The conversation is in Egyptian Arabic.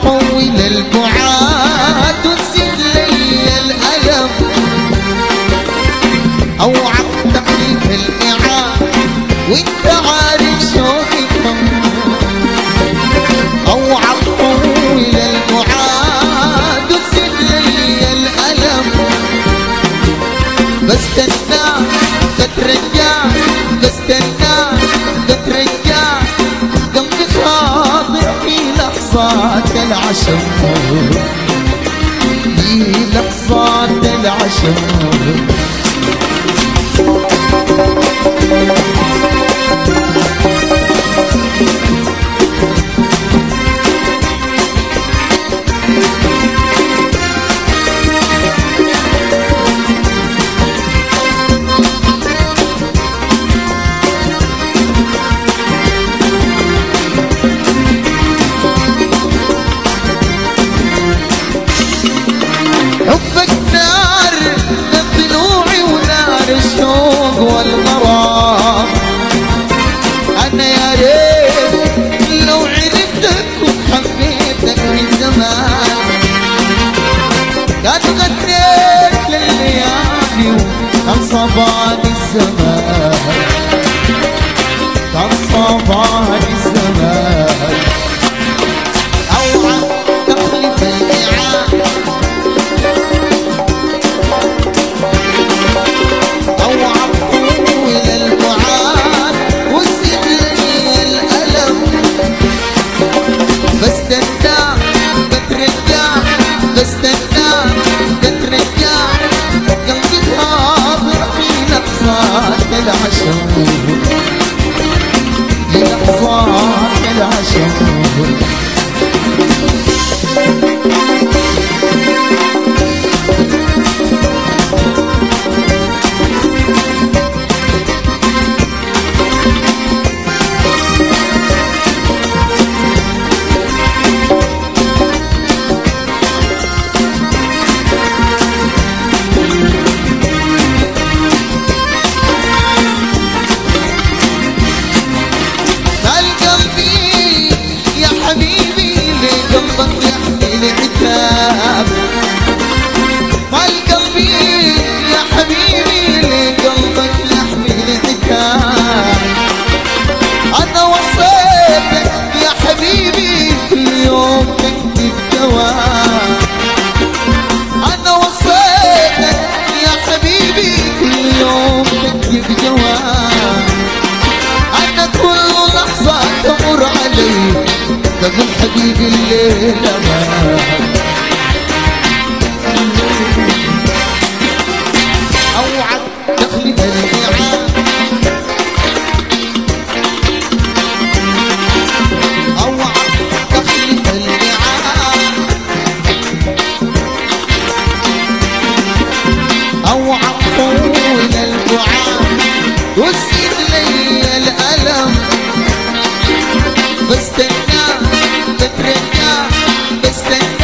طول البعاد وتزيد لي الألم أوعى تحليف الإعاد وانت عارف شوقي كم أوعى طول البعاد وتزيد لي الألم بستنى بترجع بستنى بترجع قلبي خاطر في لحظات العشم في لحظات العشم حبك نار من ضلوعي ونار الشوق والغرام انا يا ريت لو عرفتك وحبيتك من زمان كان غنيت لليالي وكان صباني الزمان كان صباني الزمان اوعى تخلف الميعاد اوعى طول البعاد وزد لي الالم بستنى بترجع بستنى بترجع قلبي حاضر في لحظات العشم في لحظات العشم قال قلبي يا حبيبي لقلبك يحمل عتاب قال قلبي يا حبيبي لقلبك يحمل عتاب انا وصيتك يا حبيبي كل يوم تكتب جواب انا وصيتك يا حبيبي كل يوم تكتب جواب أنا كل لحظة تمر علي تقول حبيبي الليلة ما أوعد تخلف الميعاد أوعد تخلف الميعاد أوعد طول البعاد وزيد لي الألم بستنى بترجع بستنى